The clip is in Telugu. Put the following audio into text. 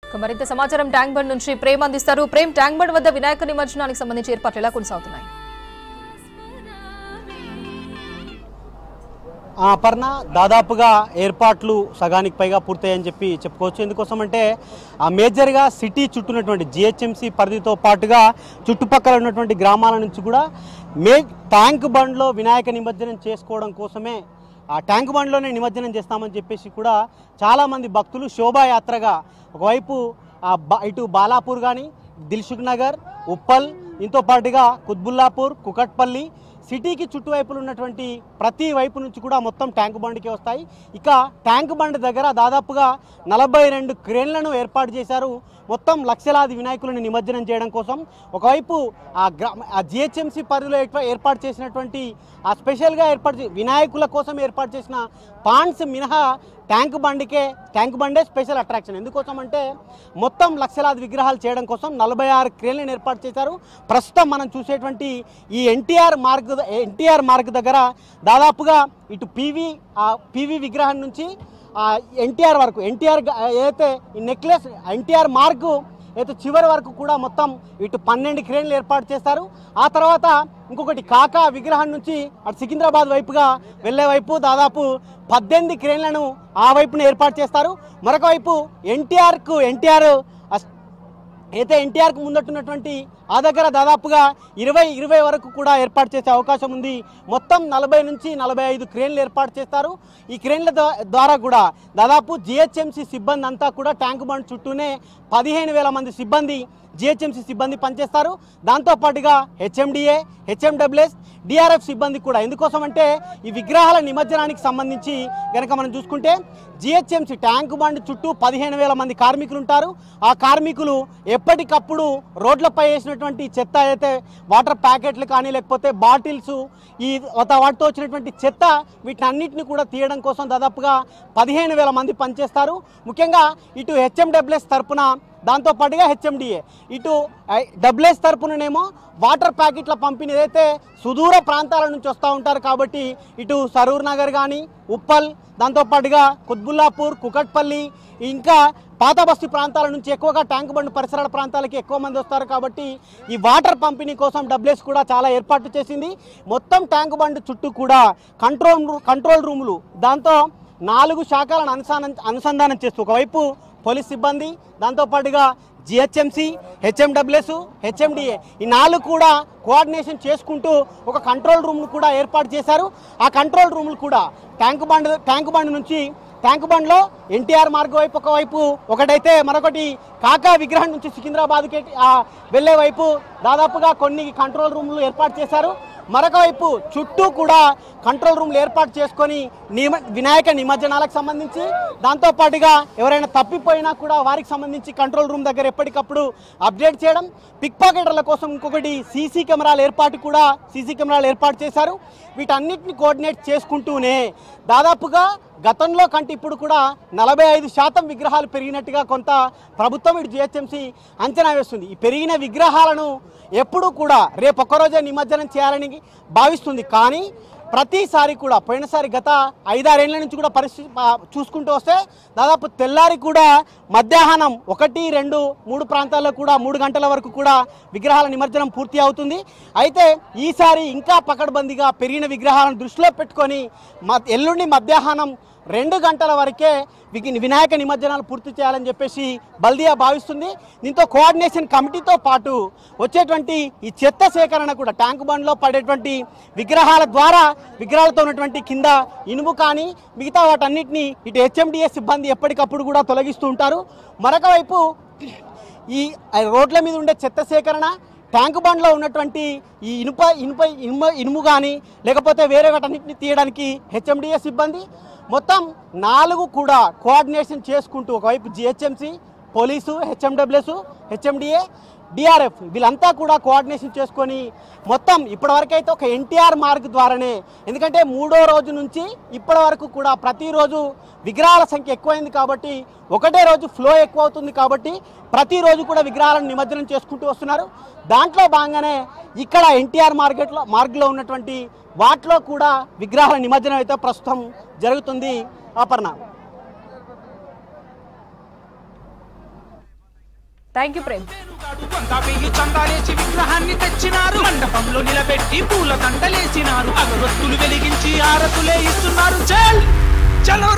ఇక మరింత సమాచారం ట్యాంక్ బండ్ నుంచి ప్రేమ్ అందిస్తారు ప్రేమ్ ట్యాంక్ బండ్ వద్ద వినాయక నిమజ్జనానికి సంబంధించి ఏర్పాట్లు ఎలా కొనసాగుతున్నాయి ఆ, అపర్ణ దాదాపుగా ఏర్పాట్లు సగానికి పైగా పూర్తయ్యని చెప్పి చెప్పుకోవచ్చు ఎందుకోసం అంటే ఆ మేజర్గా సిటీ చుట్టూనటువంటి జిహెచ్ఎంసీ పరిధితో పాటుగా చుట్టుపక్కల ఉన్నటువంటి గ్రామాల నుంచి కూడా మే ట్యాంక్ బండ్లో వినాయక నిమజ్జనం చేసుకోవడం కోసమే ఆ ట్యాంక్ బండ్లోనే నిమజ్జనం చేస్తామని చెప్పేసి కూడా చాలామంది భక్తులు శోభాయాత్రగా ఒకవైపు ఆ బా- ఇటు బాలాపూర్ కానీ దిల్సుఖ్ నగర్ ఉప్పల్ దీంతో పాటుగా కుత్బుల్లాపూర్ కుకట్పల్లి సిటీకి చుట్టువైపులు ఉన్నటువంటి ప్రతి వైపు నుంచి కూడా మొత్తం ట్యాంక్ బండ్కి వస్తాయి ఇక ట్యాంక్ బండ్ దగ్గర దాదాపుగా నలభై రెండు క్రేన్లను ఏర్పాటు చేశారు మొత్తం లక్షలాది వినాయకులను నిమజ్జనం చేయడం కోసం ఒకవైపు ఆ గ్రా ఆ జిహెచ్ఎంసీ పరిధిలో ఏర్పా- ఏర్పాటు చేసినటువంటి ఆ స్పెషల్గా ఏర్పాటు చే- వినాయకుల కోసం ఏర్పాటు చేసిన పాండ్స్ మినహా ట్యాంక్ బండికే ట్యాంక్ బండే స్పెషల్ అట్రాక్షన్ ఎందుకోసం అంటే మొత్తం లక్షలాది విగ్రహాలు చేయడం కోసం నలభై ఆరు క్రేన్లను ఏర్పాటు చేశారు ప్రస్తుతం మనం చూసేటువంటి ఈ ఎన్టీఆర్ మార్గ్ ఎన్టీఆర్ మార్గ్ దగ్గర దాదాపుగా ఇటు పీవీ ఆ పీవీ విగ్రహం నుంచి ఎన్టీఆర్ వరకు ఎన్టీఆర్ ఏదైతే ఈ నెక్లెస్ ఎన్టీఆర్ మార్గ్ అయితే చివరి వరకు కూడా మొత్తం ఇటు పన్నెండు క్రేన్లు ఏర్పాటు చేస్తారు ఆ తర్వాత ఇంకొకటి కాకా విగ్రహం నుంచి అటు సికింద్రాబాద్ వైపుగా వెళ్ళే వైపు దాదాపు పద్దెనిమిది క్రేన్లను ఆ వైపున ఏర్పాటు చేస్తారు మరొక వైపు ఎన్టీఆర్కు ఎన్టీఆర్ అయితే ఎన్టీఆర్కు ముందట్టున్నటువంటి ఆ దగ్గర దాదాపుగా ఇరవై ఇరవై వరకు కూడా ఏర్పాటు చేసే అవకాశం ఉంది మొత్తం నలభై నుంచి నలభై ఐదు క్రేన్లు ఏర్పాటు చేస్తారు ఈ క్రేన్ల ద్వా- ద్వారా కూడా దాదాపు జిహెచ్ఎంసీ సిబ్బంది అంతా కూడా ట్యాంక్ బండ్ చుట్టూనే పదిహేను వేల మంది సిబ్బంది జిహెచ్ఎంసీ సిబ్బంది పనిచేస్తారు దాంతోపాటుగా హెచ్ఎండిఏ హెచ్ఎండబ్ల్యూఎస్ డిఆర్ఎఫ్ సిబ్బంది కూడా ఎందుకోసం అంటే ఈ విగ్రహాల నిమజ్జనానికి సంబంధించి కనుక మనం చూసుకుంటే జిహెచ్ఎంసీ ట్యాంక్ బండ్ చుట్టూ పదిహేను వేల మంది కార్మికులు ఉంటారు ఆ కార్మికులు ఎప్పటికప్పుడు రోడ్లపై వేసినటువంటి చెత్త అయితే వాటర్ ప్యాకెట్లు కానీ లేకపోతే బాటిల్స్ ఈ వత- వాటితో వచ్చినటువంటి చెత్త వీటన్నిటిని కూడా తీయడం కోసం దాదాపుగా పదిహేను వేల మంది పనిచేస్తారు ముఖ్యంగా ఇటు హెచ్ఎండబ్ల్యూఎస్ తరపున దాంతో పాటుగా హెచ్ఎండిఏ ఇటు డబ్ల్యూఎస్ తరపుననేమో వాటర్ ప్యాకెట్ల పంపిణీ ఏదైతే సుదూర ప్రాంతాల నుంచి వస్తూ ఉంటారు కాబట్టి ఇటు సరూర్ నగర్ కానీ ఉప్పల్ దాంతోపాటుగా కుత్బుల్లాపూర్ కుకట్పల్లి ఇంకా పాత బస్తీ ప్రాంతాల నుంచి ఎక్కువగా ట్యాంక్ బండ్ పరిసరాల ప్రాంతాలకి ఎక్కువ మంది వస్తారు కాబట్టి ఈ వాటర్ పంపిణీ కోసం డబ్ల్యూఎస్ కూడా చాలా ఏర్పాట్లు చేసింది మొత్తం ట్యాంక్ బండ్ చుట్టూ కూడా కంట్రోల్ రూ- కంట్రోల్ రూములు దాంతో నాలుగు శాఖలను అనుసంధానం అనుసంధానం చేస్తూ ఒకవైపు పోలీస్ సిబ్బంది దాంతోపాటుగా జిహెచ్ఎంసి హెచ్ఎండబ్ల్యూఎస్ హెచ్ఎండిఏ ఈ నాలుగు కూడా కోఆర్డినేషన్ చేసుకుంటూ ఒక కంట్రోల్ రూమ్ను కూడా ఏర్పాటు చేశారు ఆ కంట్రోల్ రూములు కూడా ట్యాంక్ బండ్ ట్యాంక్ బండ్ నుంచి ట్యాంక్ బండ్లో ఎన్టీఆర్ మార్గ వైపు ఒకవైపు ఒకటైతే మరొకటి కాకా విగ్రహం నుంచి సికింద్రాబాద్కి ఆ, వెళ్ళే వైపు దాదాపుగా కొన్ని కంట్రోల్ రూమ్లు ఏర్పాటు చేశారు మరొక వైపు చుట్టూ కూడా కంట్రోల్ రూమ్లు ఏర్పాటు చేసుకొని నిమ వినాయక నిమజ్జనాలకు సంబంధించి దాంతోపాటుగా ఎవరైనా తప్పిపోయినా కూడా వారికి సంబంధించి కంట్రోల్ రూమ్ దగ్గర ఎప్పటికప్పుడు అప్డేట్ చేయడం పిక్ పాకెటర్ల కోసం ఇంకొకటి సీసీ కెమెరాల ఏర్పాటు కూడా సీసీ కెమెరాలు ఏర్పాటు చేశారు వీటన్నిటిని కోఆర్డినేట్ చేసుకుంటూనే దాదాపుగా గతంలో కంటే ఇప్పుడు కూడా నలభై ఐదు శాతం విగ్రహాలు పెరిగినట్టుగా కొంత ప్రభుత్వం ఇటు జిహెచ్ఎంసీ అంచనా వేస్తుంది ఈ పెరిగిన విగ్రహాలను ఎప్పుడూ కూడా రేపు ఒక్కరోజే నిమజ్జనం చేయాలని భావిస్తుంది కానీ ప్రతిసారి కూడా పోయినసారి గత ఐదారేళ్ల నుంచి కూడా పరిస్థితి ఆ, చూసుకుంటూ వస్తే దాదాపు తెల్లారి కూడా మధ్యాహ్నం ఒకటి రెండు మూడు ప్రాంతాల్లో కూడా మూడు గంటల వరకు కూడా విగ్రహాల నిమజ్జనం పూర్తి అవుతుంది అయితే ఈసారి ఇంకా పకడ్బందీగా పెరిగిన విగ్రహాలను దృష్టిలో పెట్టుకొని మ ఎల్లుండి మధ్యాహ్నం రెండు గంటల వరకే విగి- వినాయక నిమజ్జనాలు పూర్తి చేయాలని చెప్పేసి బల్దియా భావిస్తుంది దీంతో కోఆర్డినేషన్ కమిటీతో పాటు వచ్చేటువంటి ఈ చెత్త సేకరణ కూడా ట్యాంక్ బండ్లో పడేటువంటి విగ్రహాల ద్వారా విగ్రహాలతో ఉన్నటువంటి కింద ఇనుము కానీ మిగతా వాటన్నిటిని ఇటు హెచ్ఎండిఏ సిబ్బంది ఎప్పటికప్పుడు కూడా తొలగిస్తూ ఉంటారు మరొక వైపు ఈ రోడ్ల మీద ఉండే చెత్త సేకరణ ట్యాంక్ బండ్లో ఉన్నటువంటి ఈ ఇనుప ఇనుప ఇనుమ ఇనుము కానీ లేకపోతే వేరే వాటన్నిటిని తీయడానికి హెచ్ఎండిఏ సిబ్బంది మొత్తం నాలుగు కూడా కోఆర్డినేషన్ చేసుకుంటూ ఒకవైపు GHMC police HMWS HMDA DRF వీళ్ళంతా కూడా కోఆర్డినేషన్ చేసుకొని మొత్తం ఇప్పటివరకైతే ఒక ఎన్టీఆర్ మార్గ్ ద్వారానే ఎందుకంటే మూడో రోజు నుంచి ఇప్పటి వరకు కూడా ప్రతిరోజు విగ్రహాల సంఖ్య ఎక్కువైంది కాబట్టి ఒకటే రోజు ఫ్లో ఎక్కువ అవుతుంది కాబట్టి ప్రతిరోజు కూడా విగ్రహాలను నిమజ్జనం చేసుకుంటూ వస్తున్నారు దాంట్లో భాగంగానే ఇక్కడ ఎన్టీఆర్ మార్కెట్లో మార్గ్లో ఉన్నటువంటి వాటిలో కూడా విగ్రహాల నిమజ్జనం అయితే ప్రస్తుతం జరుగుతుంది అపర్ణ థ్యాంక్ యూ ప్రేమ్ వంద వెయ్యి చందాలేసి విగ్రహాన్ని తెచ్చినారు మండపంలో నిలబెట్టి పూల దండలేసినారు అగరొత్తులు వెలిగించి ఆరతులే ఇస్తున్నారు చల్ చలో